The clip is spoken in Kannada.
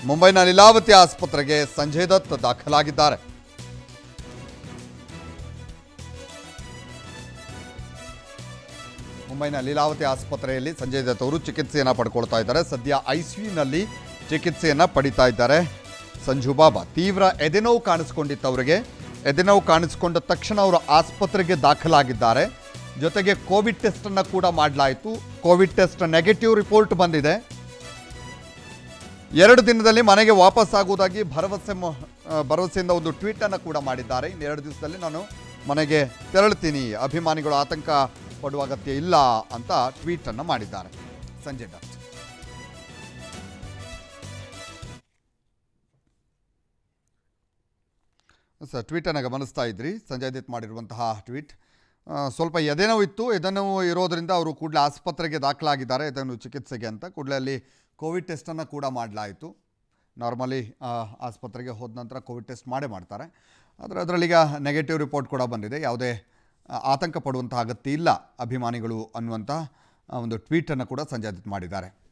ಮುಂಬೈನ ಲೀಲಾವತಿ ಆಸ್ಪತ್ರೆಗೆ ಸಂಜಯ್ ದತ್ ದಾಖಲಾಗಿದ್ದಾರೆ ಮುಂಬೈನ ಲೀಲಾವತಿ ಆಸ್ಪತ್ರೆಯಲ್ಲಿ ಸಂಜಯ್ ದತ್ ಅವರು ಚಿಕಿತ್ಸೆಯನ್ನು ಪಡ್ಕೊಳ್ತಾ ಇದ್ದಾರೆ ಸದ್ಯ ಐಸಿಯುನಲ್ಲಿ ಚಿಕಿತ್ಸೆಯನ್ನು ಪಡಿತಾ ಇದ್ದಾರೆ ಸಂಜು ಬಾಬಾ ತೀವ್ರ ಎದೆನೋವು ಕಾಣಿಸ್ಕೊಂಡಿತ್ತು ಅವರಿಗೆ ಎದೆನೋವು ಕಾಣಿಸ್ಕೊಂಡ ತಕ್ಷಣ ಅವರು ಆಸ್ಪತ್ರೆಗೆ ದಾಖಲಾಗಿದ್ದಾರೆ ಜೊತೆಗೆ ಕೋವಿಡ್ ಟೆಸ್ಟನ್ನು ಕೂಡ ಮಾಡಲಾಯಿತು ಕೋವಿಡ್ ಟೆಸ್ಟ್ ನೆಗೆಟಿವ್ ರಿಪೋರ್ಟ್ ಬಂದಿದೆ ಎರಡು ದಿನದಲ್ಲಿ ಮನೆಗೆ ವಾಪಸ್ ಆಗುವುದಾಗಿ ಭರವಸೆ ಮೊ- ಆ, ಭರವಸೆಯಿಂದ ಒಂದು ಟ್ವೀಟನ್ನು ಕೂಡ ಮಾಡಿದ್ದಾರೆ ಇನ್ನು ಎರಡು ದಿವಸದಲ್ಲಿ ನಾನು ಮನೆಗೆ ತೆರಳ್ತೀನಿ ಅಭಿಮಾನಿಗಳು ಆತಂಕ ಪಡುವ ಅಗತ್ಯ ಇಲ್ಲ ಅಂತ ಟ್ವೀಟನ್ನು ಮಾಡಿದ್ದಾರೆ ಸಂಜಯ್ ದತ್ ಸರ್ ಟ್ವೀಟನ್ನು ಗಮನಿಸ್ತಾ ಇದ್ರಿ ಸಂಜಯ್ ದತ್ ಮಾಡಿರುವಂತಹ ಟ್ವೀಟ್ ಆ, ಸ್ವಲ್ಪ ಎದೆನೋವು ಇತ್ತು ಎದೆನೋವು ಇರೋದರಿಂದ ಅವರು ಕೂಡಲೇ ಆಸ್ಪತ್ರೆಗೆ ದಾಖಲಾಗಿದ್ದಾರೆ ಎದೆನೋವು ಚಿಕಿತ್ಸೆಗೆ ಅಂತ ಕೂಡಲೇ ಅಲ್ಲಿ ಕೋವಿಡ್ ಟೆಸ್ಟನ್ನು ಕೂಡ ಮಾಡಲಾಯಿತು ನಾರ್ಮಲಿ ಆಸ್ಪತ್ರೆಗೆ ಹೋದ ನಂತರ ಕೋವಿಡ್ ಟೆಸ್ಟ್ ಮಾಡೇ ಮಾಡ್ತಾರೆ ಆದರೆ ಅದರಲ್ಲೀಗ ನೆಗೆಟಿವ್ ರಿಪೋರ್ಟ್ ಕೂಡ ಬಂದಿದೆ ಯಾವುದೇ ಆ, ಆತಂಕ ಪಡುವಂತಹ ಅಗತ್ಯ ಇಲ್ಲ ಅಭಿಮಾನಿಗಳು ಅನ್ನುವಂಥ ಆ, ಒಂದು ಟ್ವೀಟನ್ನು ಕೂಡ ಸಂಜಯ್ ದತ್ ಮಾಡಿದ್ದಾರೆ